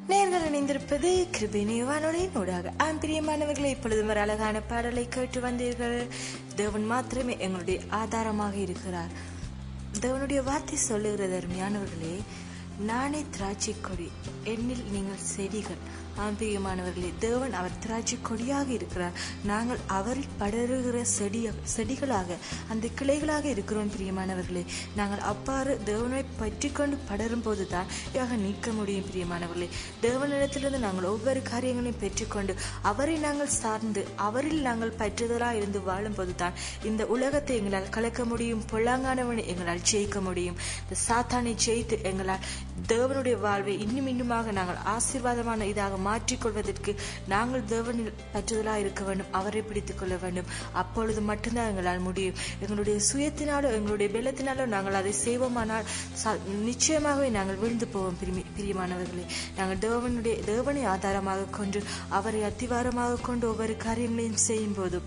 நேர்கள் இணைந்திருப்பது கிருபினி வானொலியின் ஊடாக ஆம் பிரியமானவர்களை இப்பொழுதும் ஒரு அழகான பாடலை கேட்டு வந்தீர்கள் தேவன் மாத்திரமே எங்களுடைய ஆதாரமாக இருக்கிறார் தேவனுடைய வார்த்தை சொல்லுகிறது அருமையானவர்களே நானே திராட்சை கொடி என்னில் நீங்கள் செடிகள் ஆம் பிரியமானவர்களே தேவன் அவர் திராட்சை கொடியாக இருக்கிறார் நாங்கள் அவரில் படருகிற செடி செடிகளாக அந்த கிளைகளாக இருக்கிறோம் பிரியமானவர்களே நாங்கள் அவ்வாறு தேவனை பற்றி கொண்டு படரும் போது தான் யாக நீக்க முடியும் பிரியமானவர்களே தேவனிடத்திலிருந்து நாங்கள் ஒவ்வொரு காரியங்களையும் பெற்றுக்கொண்டு அவரை நாங்கள் சார்ந்து அவரில் நாங்கள் பற்றுதலாக இருந்து வாழும் போது தான் இந்த உலகத்தை எங்களால் கலக்க முடியும் பொல்லாங்கானவனை எங்களால் ஜெயிக்க முடியும் இந்த சாத்தானை ஜெயித்து எங்களால் தேவனுடைய வாழ்வை இன்னும் இன்னுமாக நாங்கள் ஆசீர்வாதமான இதாக மாற்றிக்கொள்வதற்கு நாங்கள் தேவனில் பற்றுதலாக இருக்க வேண்டும் அவரை பிடித்துக் கொள்ள வேண்டும் அப்பொழுது மட்டும்தான் எங்களால் முடியும் எங்களுடைய சுயத்தினாலோ எங்களுடைய பலத்தினாலோ நாங்கள் அதை செய்வோமானால் ச- நிச்சயமாகவே நாங்கள் விழுந்து போவோம் பிரிமி- பிரியமானவர்களே நாங்கள் தேவனுடைய தேவனை ஆதாரமாக கொண்டு அவரை அத்திவாரமாக கொண்டு ஒவ்வொரு காரியங்களையும் செய்யும் போதும்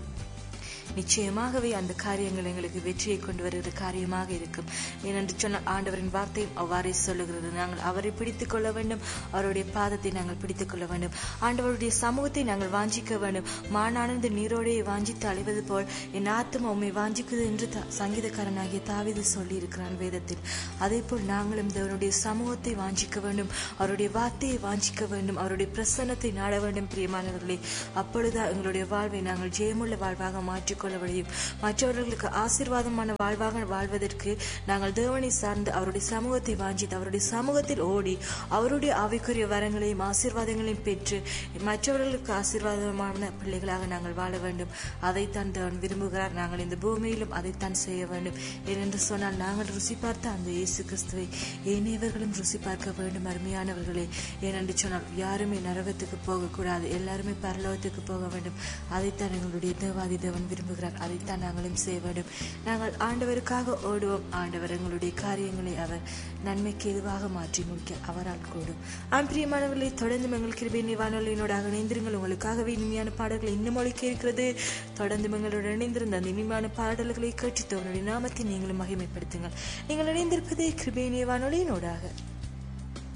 நிச்சயமாகவே அந்த காரியங்கள் எங்களுக்கு வெற்றியை கொண்டு வருகிற காரியமாக இருக்கும் ஏனென்று சொன்னால் ஆண்டவரின் வார்த்தையும் அவ்வாறே சொல்லுகிறது நாங்கள் அவரை பிடித்துக் கொள்ள வேண்டும் அவருடைய பாதத்தை நாங்கள் பிடித்துக் கொள்ள வேண்டும் ஆண்டவருடைய சமூகத்தை நாங்கள் வாஞ்சிக்க வேண்டும் மானானந்த நீரோடையை வாஞ்சித்து அழிவது போல் என் ஆத்மா உண்மை வாஞ்சிக்குது என்று த- சங்கீதக்காரனாகிய தாவீது சொல்லி இருக்கிறான் வேதத்தில் அதே போல் நாங்களும் தேவனுடைய சமூகத்தை வாஞ்சிக்க வேண்டும் அவருடைய வார்த்தையை வாஞ்சிக்க வேண்டும் அவருடைய பிரசன்னத்தை நாட வேண்டும் பிரியமானவர்களே அப்பொழுதுதான் எங்களுடைய வாழ்வை நாங்கள் ஜெயமுள்ள வாழ்வாக மாற்றிக்கொள்ள முடியும் மற்றவர்களுக்கு ஆசீர்வாதமான வாழ்வாக வாழ்வதற்கு நாங்கள் தேவனை சார்ந்து அவருடைய சமூகத்தை வாஞ்சித்து அவருடைய சமூகத்தில் ஓடி அவருடைய ஆவிக்குரிய வரங்களையும் ஆசீர்வாதங்களையும் பெற்று மற்றவர்களுக்கு ஆசீர்வாதமான பிள்ளைகளாக நாங்கள் வாழ வேண்டும் அதைத்தான் தேவன் விரும்புகிறார் நாங்கள் இந்த பூமியிலும் அதைத்தான் செய்ய வேண்டும் ஏனென்று சொன்னால் நாங்கள் ருசி பார்த்த அந்த இயேசு கிறிஸ்துவை ஏனையவர்களும் ருசி பார்க்க வேண்டும் அருமையானவர்களே ஏனென்று சொன்னால் யாருமே நரகத்துக்கு போகக்கூடாது எல்லாருமே பரலோகத்துக்கு போக வேண்டும் அதைத்தான் எங்களுடைய தேவாதி தேவன் விரும்புகிறார் அதைத்தான் நாங்களும் செய்ய வேண்டும் நாங்கள் ஆண்டவருக்காக ஓடுவோம் ஆண்டவர் எங்களுடைய காரியங்களை அவர் நன்மைக்கு எதுவாக மாற்றி முடிக்க அவரால் கூடும் ஆம் பிரியமானவர்களை தொடர்ந்து எங்கள் கிருபை வானொலியினோடாக இணைந்திருங்கள் உங்களுக்காகவே இனிமையான பாடல்கள் இன்னும் ஒழிக்க இருக்கிறது தொடர்ந்து எங்களோடு இணைந்திருந்த அந்த இனிமையான பாடல்களை கேட்டு தோனுடைய நாமத்தை நீங்களும் மகிமைப்படுத்துங்கள் நீங்கள் இணைந்திருப்பது கிருபை வானொலியினோடாக